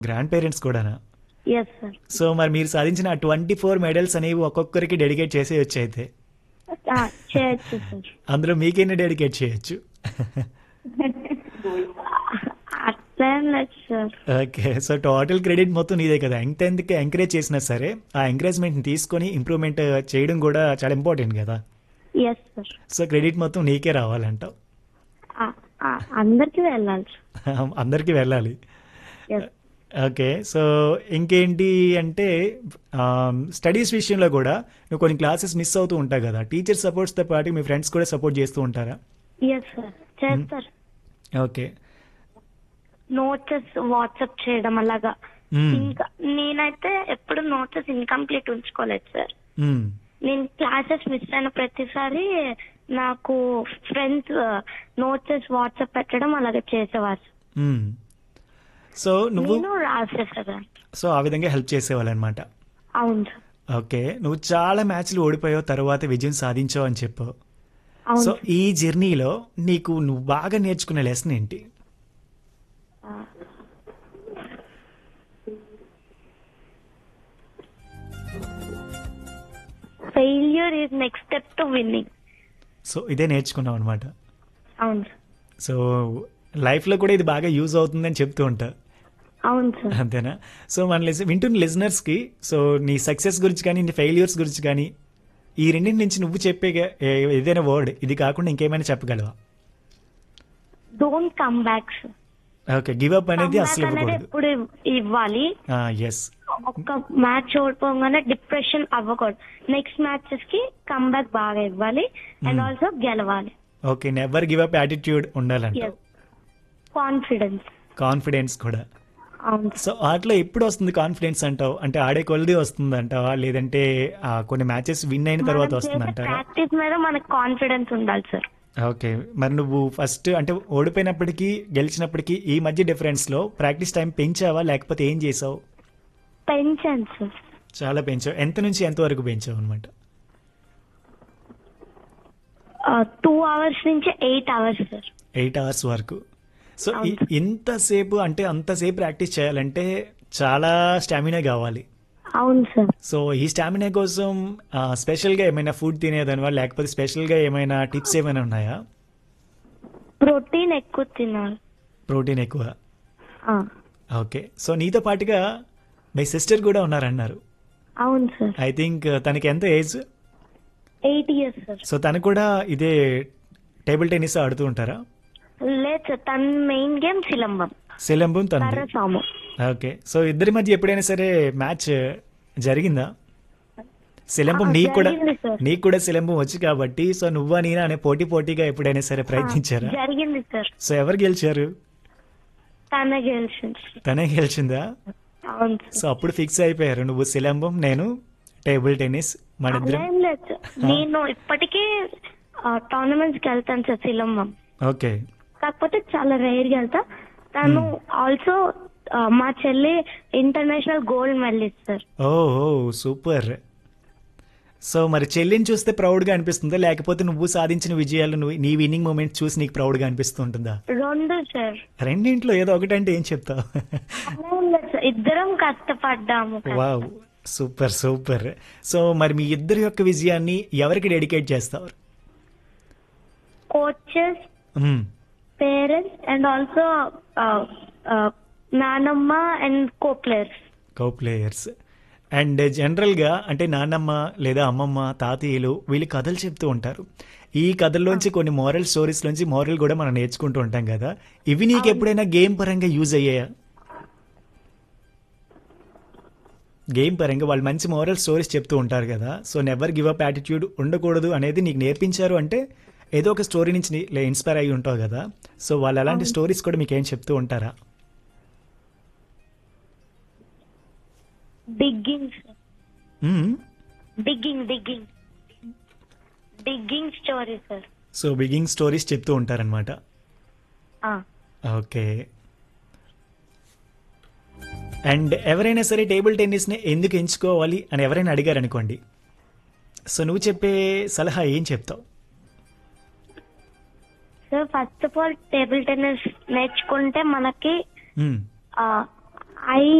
Grand grandparents కూడానా yes sir so మరి మీరు సాధించిన ట్వంటీ ఫోర్ మెడల్స్ అనేవి ఒక్కొక్కరికి డెడికేట్ చేసేయచ్చు అయితే చేయొచ్చు సార్ అందులో మీకెన్ని డెడికేట్ చేయొచ్చు అట్లా ఏం లేదు sir okay so total credit మొత్తం నీదే కదా ఎంత ఎందుకు ఎంకరేజ్ చేసినా సరే ఆ ఎంకరేజ్మెంట్ని తీసుకొని ఇంప్రూవ్మెంట్ చేయడం కూడా చాలా ఇంపార్టెంట్ కదా ఎస్ సార్ సో క్రెడిట్ మొత్తం నీకే రావాలంటావు అందరికి వెళ్ళాలి అందరికీ వెళ్ళాలి ఎస్ ఓకే సో ఇంకేంటి అంటే స్టడీస్ విషయంలో కూడా నువ్వు కొన్ని క్లాసెస్ మిస్ అవుతూ ఉంటావు కదా టీచర్ సపోర్ట్స్తో పాటు మీ ఫ్రెండ్స్ కూడా సపోర్ట్ చేస్తూ ఉంటారా ఎస్ సార్ చేస్తారు ఓకే నోట్స్ వాట్సాప్ చేయడం అలాగా మ్మ్. ఇంకా నేనైతే ఎప్పుడు నోట్స్ ఇన్కంప్లీట్ ఉంచుకోలేదు సార్ మ్మ్. నేను క్లాసెస్ మిస్ అయిన ప్రతిసారి నాకు ఫ్రెండ్స్ నోట్స్ వాట్సాప్ పెట్టడం అలాగే చేసేవారు మ్మ్. సో నువ్వు నేను రాసేసేదాన్ని సో ఆ విధంగా హెల్ప్ చేసేవాళ్ళు అనమాట అవును సార్ ఓకే నువ్వు చాలా మ్యాచ్లు ఓడిపోయావు తర్వాత విజయం సాధించావు అని చెప్పావు అవును సో సార్. ఈ జర్నీలో నీకు నువ్వు బాగా నేర్చుకునే లెసన్ ఏంటి failure is next step to winning so ఇదే నేర్చుకున్నావు అనమాట అవును సార్ సో లైఫ్లో కూడా ఇది బాగా యూజ్ అవుతుందని చెప్తూ ఉంటా అవును సార్ అంతేనా సో మన లిజ వింటున్న లిజనర్స్కి సో నీ సక్సెస్ గురించి కానీ నీ ఫెయిల్యూర్స్ గురించి కానీ ఈ రెండింటి నుంచి నువ్వు చెప్పే ఏ- ఏదైనా వర్డ్ ఇది కాకుండా ఇంకేమైనా చెప్పగలవా don't come back sir okay give up అనేది అసలు అనేది ఇవ్వకూడదు ఎప్పుడు ఇవ్వాలి ఎస్ ఒక్క మ్యాచ్ ఓడిపోగానే డిప్రెషన్ అవ్వకూడదు నెక్స్ట్ మ్యాచెస్ కి కమ్ బ్యాక్ బాగా ఇవ్వాలి అండ్ Hmm. ఆల్సో గెలవాలి okay never give up attitude ఉండాలంట ఎస్ కాన్ఫిడెన్స్ కాన్ఫిడెన్స్ కూడా అవును సో వాటిలో ఎప్పుడు వస్తుంది కాన్ఫిడెన్స్ అంటావు అంటే ఆడే కొలది వస్తుంది అంటావా లేదంటే ఆ, కొన్ని మ్యాచెస్ విన్ అయిన తర్వాత వస్తుంది అంటారా ప్రాక్టీస్ మీద మనకు కాన్ఫిడెన్స్ ఉండాలి సార్ ఓకే మరి నువ్వు ఫస్ట్ అంటే ఓడిపోయినప్పటికీ గెలిచినప్పటికీ ఈ మధ్య డిఫరెన్స్ లో ప్రాక్టీస్ టైం పెంచావా లేకపోతే ఏం చేసావు పెంచాను సార్ చాలా పెంచావు ఎంత నుంచి ఎంత వరకు పెంచావు అనమాట టూ అవర్స్ నుంచి eight hours sir eight hours వరకు సో అవును. ఇ- ఇంతసేపు అంటే అంతసేపు ప్రాక్టీస్ చేయాలంటే చాలా స్టామినా కావాలి అవును సార్ సో ఈ స్టామినా కోసం ఆ, స్పెషల్గా ఏమైనా ఫుడ్ తినేదనివా లేకపోతే స్పెషల్గా ఏమైనా టిప్స్ ఏమైనా ఉన్నాయా ప్రోటీన్ ఎక్కువ తినాలి ప్రోటీన్ ఎక్కువ ఆ, ఓకే సో నీతో పాటుగా మీ సిస్టర్ కూడా ఉన్నారన్నారు అవును సార్ ఐ థింక్ తనకి ఎంత age eight years sir so తను కూడా ఇదే టేబుల్ టెన్నిస్ ఆడుతూ ఉంటారా లేదు సార్ తన మెయిన్ గేమ్ సిలంబం సిలంబం తనది కర్రసాము ఓకే సో ఇద్దరి మధ్య ఎప్పుడైనా సరే మ్యాచ్ జరిగిందా సిలంబం ఆ, నీకు కూడా జరిగింది సార్. నీకు కూడా సిలంబం వచ్చు కాబట్టి సో నువ్వా నేనా అనే పోటీ పోటీగా ఎప్పుడైనా సరే ప్రయత్నించారా జరిగింది సార్ సో ఎవరు గెలిచారు తన గెలిచింది తనే గెలిచిందా అవును సార్ సో అప్పుడు ఫిక్స్ అయిపోయారు నువ్వు సిలంబం నేను టేబుల్ టెన్నిస్ అలా మనిద్దరం ఏం లేదు సార్ నేను ఇప్పటికీ టోర్నమెంట్స్ కి వెళ్తాను సార్ సిలంబం ఓకే కాకపోతే చాలా రేర్ గా వెళ్తా తను ఆల్సో మా చెల్లి ఇంటర్నేషనల్ గోల్డ్ మెడలిస్ట్ సార్ ఓ ఓ సూపర్ సో మరి చెల్లిని చూస్తే ప్రౌడ్గా అనిపిస్తుందా లేకపోతే నువ్వు సాధించిన విజయాలు నువ్వు నీ విన్నింగ్ మూమెంట్ చూసి నీకు ప్రౌడ్గా అనిపిస్తుంటుందా రెండు సార్ రెండింట్లో ఏదో ఒకటంటే ఏం చెప్తావు అలా ఏం లేదు సార్ ఇద్దరం కష్టపడ్డాము కదా. వావ్ సూపర్ సూపర్ సో మరి మీ ఇద్దరి యొక్క విజయాన్ని ఎవరికి డెడికేట్ చేస్తారు కోచెస్ మ్మ్. పేరెంట్స్ అండ్ ఆల్సో నానమ్మ and co players co players and జనరల్గా అంటే నాన్నమ్మ లేదా అమ్మమ్మ తాతయ్యలు వీళ్ళు కథలు చెప్తూ ఉంటారు ఈ కథల్లోంచి కొన్ని మోరల్ స్టోరీస్ నుంచి మోరల్ కూడా మనం నేర్చుకుంటూ ఉంటాం కదా ఇవి నీకు ఎప్పుడైనా గేమ్ పరంగా యూజ్ అయ్యాయా గేమ్ పరంగా వాళ్ళు మంచి మోరల్ స్టోరీస్ చెప్తూ ఉంటారు కదా so never give up attitude ఉండకూడదు అనేది నీకు నేర్పించారు అంటే ఏదో ఒక స్టోరీ నుంచి ఇన్స్పైర్ అయ్యి ఉంటావు కదా సో వాళ్ళు అలాంటి స్టోరీస్ కూడా మీకు ఏం చెప్తూ ఉంటారా డిగ్గింగ్ మ్మ్. Digging digging digging story sir so బిగింగ్ స్టోరీస్ చెప్తూ ఉంటారనమాట ఓకే అండ్ ఎవరైనా సరే టేబుల్ టెన్నిస్ని ఎందుకు ఎంచుకోవాలి అని ఎవరైనా అడిగారు అనుకోండి సో నువ్వు చెప్పే సలహా ఏం చెప్తావు so first of all table tennis నేర్చుకుంటే మనకి మ్మ్. ఆ, ఐ